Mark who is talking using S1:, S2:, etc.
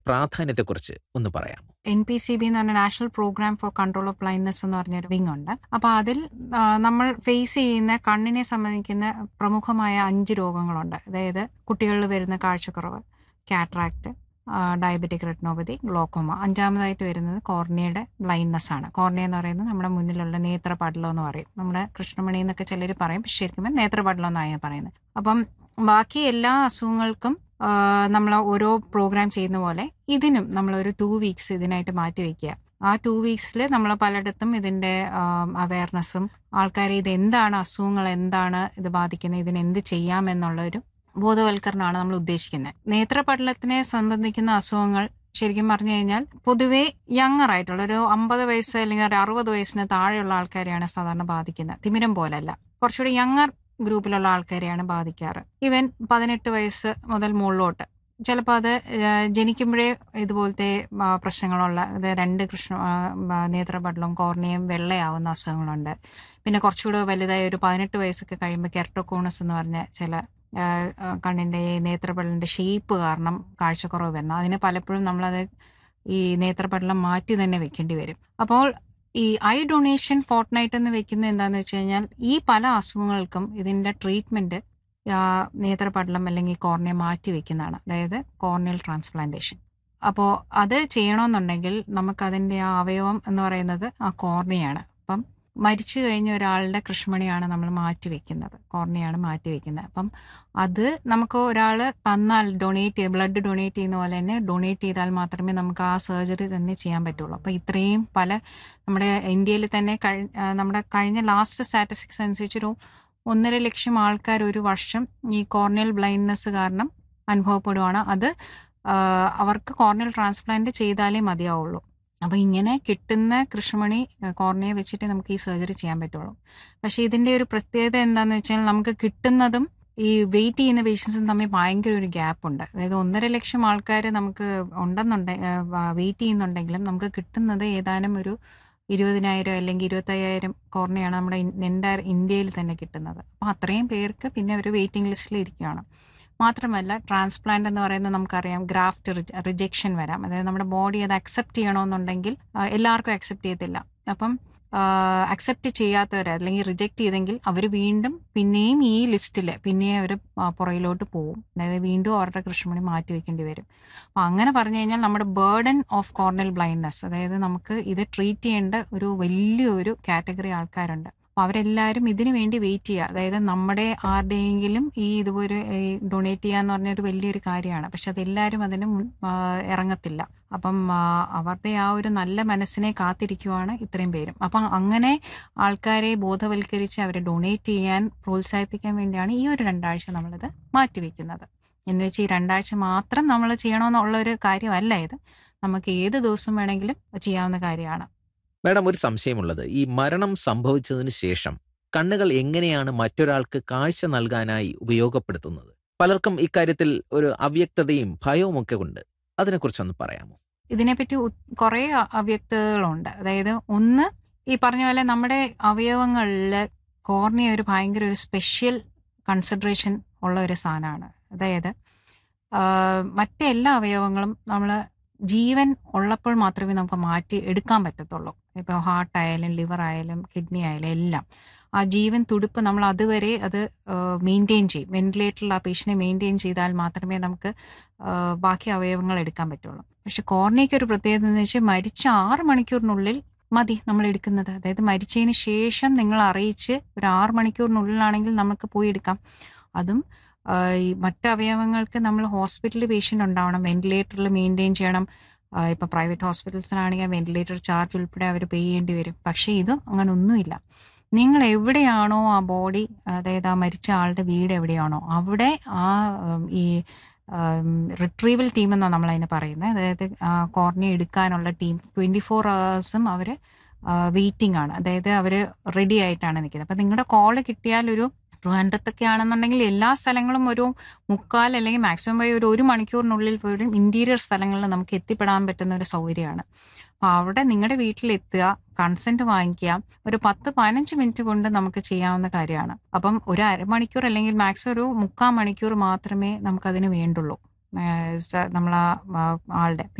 S1: പ്രാധാന്യത്തെക്കുറിച്ച് ഒന്ന് പറയാമോ
S2: എൻ പി സി ബി എന്ന് പറഞ്ഞ national programme for control of blindness എന്ന് പറഞ്ഞൊരു വിങ് ഉണ്ട് അപ്പോൾ അതിൽ ആ, നമ്മൾ ഫേസ് ചെയ്യുന്ന കണ്ണിനെ സംബന്ധിക്കുന്ന പ്രമുഖമായ അഞ്ച് രോഗങ്ങളുണ്ട് അതായത് കുട്ടികളിൽ വരുന്ന കാഴ്ചക്കുറവ് കാട്രാക്ട് ഡയബറ്റിക് റെറ്റിനോപ്പതി ഗ്ലോക്കോമ അഞ്ചാമതായിട്ട് വരുന്നത് കോർണിയയുടെ ബ്ലൈൻഡ്നെസ് ആണ് കോർണിയ എന്ന് പറയുന്നത് നമ്മുടെ മുന്നിലുള്ള നേത്രപടലം എന്ന് പറയും നമ്മുടെ കൃഷ്ണമണി എന്നൊക്കെ ചിലർ പറയും പക്ഷെ ശരിക്കും നേത്രപടലം എന്നാണ് പറയുന്നത് അപ്പം ബാക്കി എല്ലാ അസുഖങ്ങൾക്കും നമ്മൾ ഓരോ പ്രോഗ്രാം ചെയ്യുന്ന പോലെ ഇതിനും നമ്മളൊരു ടു വീക്സ് ഇതിനായിട്ട് മാറ്റി വയ്ക്കുക ആ ടു വീക്സിൽ നമ്മൾ പലയിടത്തും ഇതിൻ്റെ അവയർനെസ്സും ആൾക്കാരെ ഇത് എന്താണ് അസുഖങ്ങൾ എന്താണ് ഇത് ബാധിക്കുന്നത് ഇതിന് എന്ത് ചെയ്യാമെന്നുള്ളൊരു ബോധവൽക്കരണമാണ് നമ്മൾ ഉദ്ദേശിക്കുന്നത് നേത്രപടലത്തിനെ സംബന്ധിക്കുന്ന അസുഖങ്ങൾ ശരിക്കും പറഞ്ഞു കഴിഞ്ഞാൽ പൊതുവേ യങ്ങർ ആയിട്ടുള്ള ഒരു അമ്പത് വയസ്സ് അല്ലെങ്കിൽ ഒരു അറുപത് വയസ്സിന് താഴെയുള്ള ആൾക്കാരെയാണ് സാധാരണ ബാധിക്കുന്നത് തിമിരം പോലല്ല കുറച്ചുകൂടി യങ്ങർ ഗ്രൂപ്പിലുള്ള ആൾക്കാരെയാണ് ബാധിക്കാറ് ഇവൻ പതിനെട്ട് വയസ്സ് മുതൽ മുകളിലോട്ട് ചിലപ്പോൾ അത് ഏഹ്, ജനിക്കുമ്പോഴേ ഇതുപോലത്തെ ആ, പ്രശ്നങ്ങളുള്ള ഇത് രണ്ട് കൃഷ്ണ ആ, ആ, നേത്രപടലവും കോർണിയയും വെള്ളയാവുന്ന അസുഖങ്ങളുണ്ട് പിന്നെ കുറച്ചുകൂടെ വലുതായ ഒരു പതിനെട്ട് വയസ്സൊക്കെ കഴിയുമ്പോൾ കെർട്ടോകോണസ് എന്ന് പറഞ്ഞ ചില ആ, ആ, കണ്ണിന്റെ ഈ നേത്രപടലിന്റെ ഷേപ്പ് കാരണം കാഴ്ചക്കുറവ് വരുന്നു അതിന് പലപ്പോഴും നമ്മളത് ഈ നേത്രപടലം മാറ്റി തന്നെ വെക്കേണ്ടി വരും അപ്പോൾ ഈ ഐ ഡൊണേഷൻ ഫോർട്ട് നൈറ്റ് എന്ന് വെക്കുന്നത് എന്താന്ന് വെച്ച് കഴിഞ്ഞാൽ ഈ പല അസുഖങ്ങൾക്കും ഇതിന്റെ ട്രീറ്റ്മെന്റ് നേത്രപടലം അല്ലെങ്കിൽ കോർണിയ മാറ്റി വെക്കുന്നതാണ് അതായത് കോർണിയൽ ട്രാൻസ്പ്ലാന്റേഷൻ അപ്പോൾ അത് ചെയ്യണമെന്നുണ്ടെങ്കിൽ നമുക്കതിൻ്റെ ആ അവയവം എന്ന് പറയുന്നത് ആ കോർണിയാണ് അപ്പം മരിച്ചു കഴിഞ്ഞ ഒരാളുടെ കൃഷ്ണമണിയാണ് നമ്മൾ മാറ്റി വെക്കുന്നത് കോർണിയാണ് മാറ്റി വെക്കുന്നത് അപ്പം അത് നമുക്ക് ഒരാൾ തന്നാൽ ഡൊണേറ്റ് ചെയ്ത് ബ്ലഡ് ഡൊണേറ്റ് ചെയ്യുന്ന പോലെ തന്നെ ഡൊണേറ്റ് ചെയ്താൽ മാത്രമേ നമുക്ക് ആ സർജറി തന്നെ ചെയ്യാൻ പറ്റുള്ളൂ അപ്പോൾ ഇത്രയും പല നമ്മുടെ ഇന്ത്യയിൽ തന്നെ കഴി ആ, നമ്മുടെ കഴിഞ്ഞ ലാസ്റ്റ് സ്റ്റാറ്റിസ്റ്റിക്സ് അനുസരിച്ചൊരു ഒന്നര ലക്ഷം ആൾക്കാർ ഒരു വർഷം ഈ കോർണിയൽ ബ്ലൈൻഡ്നെസ് കാരണം അനുഭവപ്പെടുവാണ് അത് ആ, അവർക്ക് കോർണിയൽ ട്രാൻസ്പ്ലാന്റ് ചെയ്താലേ മതിയാവുള്ളൂ അപ്പോൾ ഇങ്ങനെ കിട്ടുന്ന കൃഷ്ണമണി കോർണിയെ വെച്ചിട്ട് നമുക്ക് ഈ സർജറി ചെയ്യാൻ പറ്റുള്ളൂ പക്ഷേ ഇതിന്റെ ഒരു പ്രത്യേകത എന്താണെന്ന് വെച്ചാൽ നമുക്ക് കിട്ടുന്നതും ഈ വെയിറ്റ് ചെയ്യുന്ന പേഷ്യൻസും തമ്മിൽ ഭയങ്കര ഒരു ഗ്യാപ്പ് ഉണ്ട് അതായത് ഒന്നര ലക്ഷം ആൾക്കാർ നമുക്ക് ഉണ്ടെന്നുണ്ടെ വെയിറ്റ് ചെയ്യുന്നുണ്ടെങ്കിലും നമുക്ക് കിട്ടുന്നത് ഏതാനും ഒരു ഇരുപതിനായിരം അല്ലെങ്കിൽ ഇരുപത്തയ്യായിരം കോർണയാണ് നമ്മുടെ എൻ്റെ ഇന്ത്യയിൽ തന്നെ കിട്ടുന്നത് അപ്പോൾ അത്രയും പേർക്ക് പിന്നെ ഒരു വെയിറ്റിംഗ് ലിസ്റ്റിൽ ഇരിക്കുകയാണ് മാത്രമല്ല ട്രാൻസ്പ്ലാന്റ് എന്ന് പറയുന്നത് നമുക്കറിയാം ഗ്രാഫ്റ്റ് റിജക്ഷൻ വരാം അതായത് നമ്മുടെ ബോഡി അത് അക്സെപ്റ്റ് ചെയ്യണമെന്നുണ്ടെങ്കിൽ ആ, എല്ലാവർക്കും അക്സെപ്റ്റ് ചെയ്യത്തില്ല അപ്പം അക്സെപ്റ്റ് ചെയ്യാത്തവർ അല്ലെങ്കിൽ റിജക്റ്റ് ചെയ്തെങ്കിൽ അവർ വീണ്ടും പിന്നെയും ഈ ലിസ്റ്റിൽ പിന്നെയും അവർ പുറകിലോട്ട് പോകും അതായത് വീണ്ടും അവരുടെ കൃഷ്ണമണി മാറ്റി വെക്കേണ്ടി വരും അപ്പം അങ്ങനെ പറഞ്ഞു കഴിഞ്ഞാൽ നമ്മുടെ ബേർഡൻ ഓഫ് കോർണൽ ബ്ലൈൻഡ്നെസ് അതായത് നമുക്ക് ഇത് ട്രീറ്റ് ചെയ്യേണ്ട ഒരു വലിയൊരു കാറ്റഗറി ആൾക്കാരുണ്ട് അപ്പോൾ അവരെല്ലാവരും ഇതിനു വേണ്ടി വെയിറ്റ് ചെയ്യുക അതായത് നമ്മുടെ ആരുടെയെങ്കിലും ഈ ഇതുപോലെ ഡൊണേറ്റ് ചെയ്യുക എന്ന് പറഞ്ഞൊരു വലിയൊരു കാര്യമാണ് പക്ഷെ അതെല്ലാവരും അതിന് മുൻ- ആ, ഇറങ്ങത്തില്ല അപ്പം ആ, അവരുടെ ആ ഒരു നല്ല മനസ്സിനെ കാത്തിരിക്കുവാണ് ഇത്രയും പേരും അപ്പം അങ്ങനെ ആൾക്കാരെ ബോധവൽക്കരിച്ച് അവരെ ഡൊണേറ്റ് ചെയ്യാൻ പ്രോത്സാഹിപ്പിക്കാൻ വേണ്ടിയാണ് ഈ ഒരു രണ്ടാഴ്ച നമ്മളിത് മാറ്റിവെക്കുന്നത് എന്ന് വെച്ച് ഈ രണ്ടാഴ്ച മാത്രം നമ്മൾ ചെയ്യണമെന്നുള്ള ഒരു കാര്യമല്ല ഇത് നമുക്ക് ഏത് ദിവസം വേണമെങ്കിലും ചെയ്യാവുന്ന കാര്യമാണ്
S1: മാഡം ഒരു സംശയമുള്ളത് ഈ മരണം സംഭവിച്ചതിന് ശേഷം കണ്ണുകൾ എങ്ങനെയാണ് മറ്റൊരാൾക്ക് കാഴ്ച നൽകാനായി ഉപയോഗപ്പെടുത്തുന്നത് പലർക്കും ഇക്കാര്യത്തിൽ ഒരു അവ്യക്തതയും ഭയവും ഒക്കെ ഉണ്ട് അതിനെക്കുറിച്ചൊന്ന് പറയാമോ
S2: ഇതിനെപ്പറ്റി ഉ- കുറേ അ- അവ്യക്തതകളുണ്ട് അതായത് ഒന്ന് ഈ പറഞ്ഞ പോലെ നമ്മുടെ അവയവങ്ങളിൽ കോർണിയ ഒരു ഭയങ്കര ഒരു സ്പെഷ്യൽ കൺസിഡറേഷൻ ഉള്ള ഒരു സാധനമാണ് അതായത് ആ, മറ്റെല്ലാ അവയവങ്ങളും നമ്മൾ ജീവൻ ഉള്ളപ്പോൾ മാത്രമേ നമുക്ക് മാറ്റി എടുക്കാൻ പറ്റത്തുള്ളൂ ഇപ്പോൾ ഹാർട്ട് ആയാലും ലിവർ ആയാലും കിഡ്നി ആയാലും എല്ലാം ആ ജീവൻ തുടിപ്പ് നമ്മൾ അതുവരെ അത് മെയിൻറ്റെയിൻ ചെയ്യും വെന്റിലേറ്ററിൽ ആ പേഷ്യനെ മെയിൻറ്റെയിൻ ചെയ്താൽ മാത്രമേ നമുക്ക് ആ, ബാക്കി അവയവങ്ങൾ എടുക്കാൻ പറ്റുള്ളൂ പക്ഷെ കോർണിയയ്ക്ക് ഒരു പ്രത്യേകത എന്ന് വെച്ചാൽ മരിച്ച ആറ് മണിക്കൂറിനുള്ളിൽ മതി നമ്മൾ എടുക്കുന്നത് അതായത് മരിച്ചതിന് ശേഷം നിങ്ങൾ അറിയിച്ച് ഒരു ആറ് മണിക്കൂറിനുള്ളിലാണെങ്കിൽ നമുക്ക് പോയി എടുക്കാം അതും ആ, ഈ മറ്റ് അവയവങ്ങൾക്ക് നമ്മൾ ഹോസ്പിറ്റലിൽ പേഷ്യൻ്റ് ഉണ്ടാവണം വെന്റിലേറ്ററിൽ മെയിൻറ്റെയിൻ ചെയ്യണം ആ, ഇപ്പൊ പ്രൈവറ്റ് ഹോസ്പിറ്റൽസിലാണെങ്കിൽ വെന്റിലേറ്റർ ചാർജ് ഉൾപ്പെടെ അവർ പേ ചെയ്യേണ്ടി വരും പക്ഷേ ഇതും അങ്ങനെ ഒന്നുമില്ല നിങ്ങൾ എവിടെയാണോ ആ ബോഡി അതായത് ആ മരിച്ച ആളുടെ വീട് എവിടെയാണോ അവിടെ ആ ഉം, ഈ റിട്രീവൽ ടീം എന്നാണ് നമ്മൾ അതിനെ പറയുന്നത് അതായത് കോർണിയ എടുക്കാനുള്ള ടീം ട്വന്റി ഫോർ അവേഴ്സും അവർ വെയിറ്റിംഗ് ആണ് അതായത് അവർ റെഡി ആയിട്ടാണ് നിൽക്കുന്നത് അപ്പം നിങ്ങളുടെ കോള് കിട്ടിയാൽ ഒരു ട്രിവാൻഡ്രത്തൊക്കെ ആണെന്നുണ്ടെങ്കിൽ എല്ലാ സ്ഥലങ്ങളും ഒരു മുക്കാൽ അല്ലെങ്കിൽ മാക്സിമം പോയി ഒരു ഒരു മണിക്കൂറിനുള്ളിൽ പോലും ഇന്റീരിയർ സ്ഥലങ്ങളിൽ നമുക്ക് എത്തിപ്പെടാൻ പറ്റുന്ന ഒരു സൗകര്യമാണ് അപ്പൊ അവിടെ നിങ്ങളുടെ വീട്ടിലെത്തുക കൺസെന്റ് വാങ്ങിക്കുക ഒരു പത്ത് പതിനഞ്ച് മിനിറ്റ് കൊണ്ട് നമുക്ക് ചെയ്യാവുന്ന കാര്യമാണ് അപ്പം ഒരു അരമണിക്കൂർ അല്ലെങ്കിൽ മാക്സിമം ഒരു മുക്കാൽ മണിക്കൂർ മാത്രമേ നമുക്കതിന് വേണ്ടുള്ളൂ നമ്മൾ ആ ആളുടെ